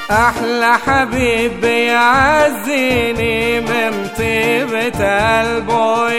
أحلى حبيب يعزيني من طيبة قلبه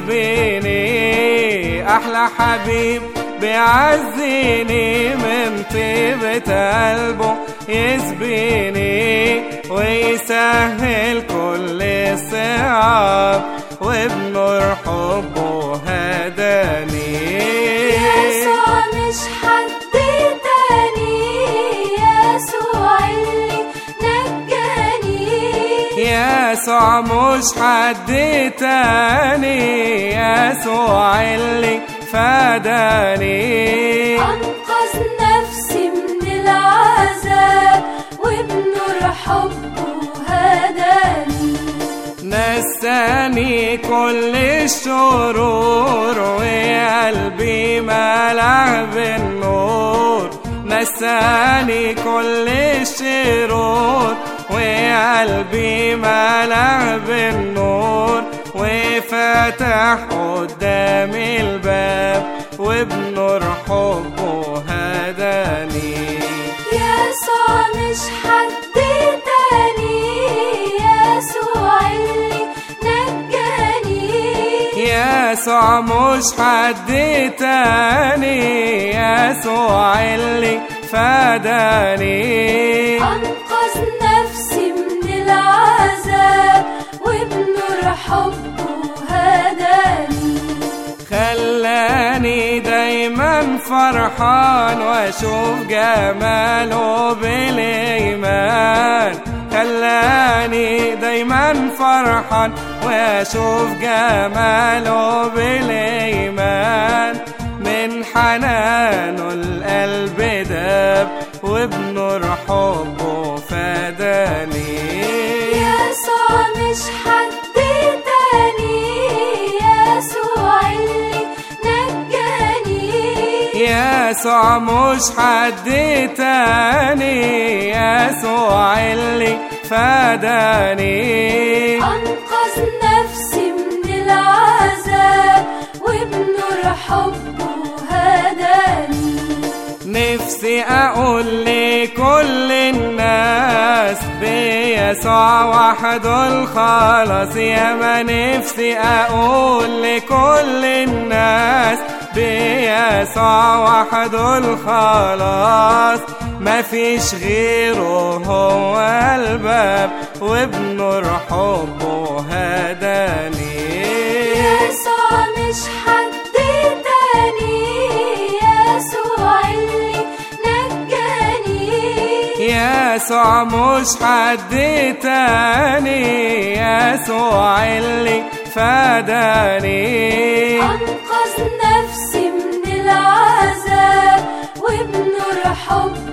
يسبيني أحلى حبيب بيعزيني من طيبة قلبه يسبيني ويسهل كل الصعاب وبنور حبه هداني يسوع مش حد تاني يسوع اللي نجاني يسوع مش حد تاني يسوع اللي فداني أنقذ نفسي من العذاب وبنور حبه هداني نساني كل الشرور وقلبي ملأ بالنور نساني كل الشرور وقلبي ملأ بالنور وفتح قدامي الباب وبنور حبه هداني يسوع مش حد تاني يسوع اللي نجاني يسوع مش حد تاني يسوع اللي فداني أنقذ نفسي من العذاب وبنور حبه هداني خلاني دايما فرحان واشوف جماله بالايمان خلاني دايما فرحان واشوف جماله بالايمان من حنانه القلب داب وبنور حبه فداني يسوع مش حد تاني يسوع اللي نجاني يسوع مش حد تاني يسوع اللي فداني أنقذ نفسي من العذاب وبنور حبه هداني نفسي اقول لكل الناس بيسوع وحده الخلاص يا ما نفسي اقول لكل الناس بيسوع وحده الخلاص مفيش غيره هو الباب وبنور حبه هداني يسوع مش حد تاني يسوع اللي نجاني يسوع مش حد تاني يسوع اللي فداني أنقذ نفسي من العذاب وبنور حبه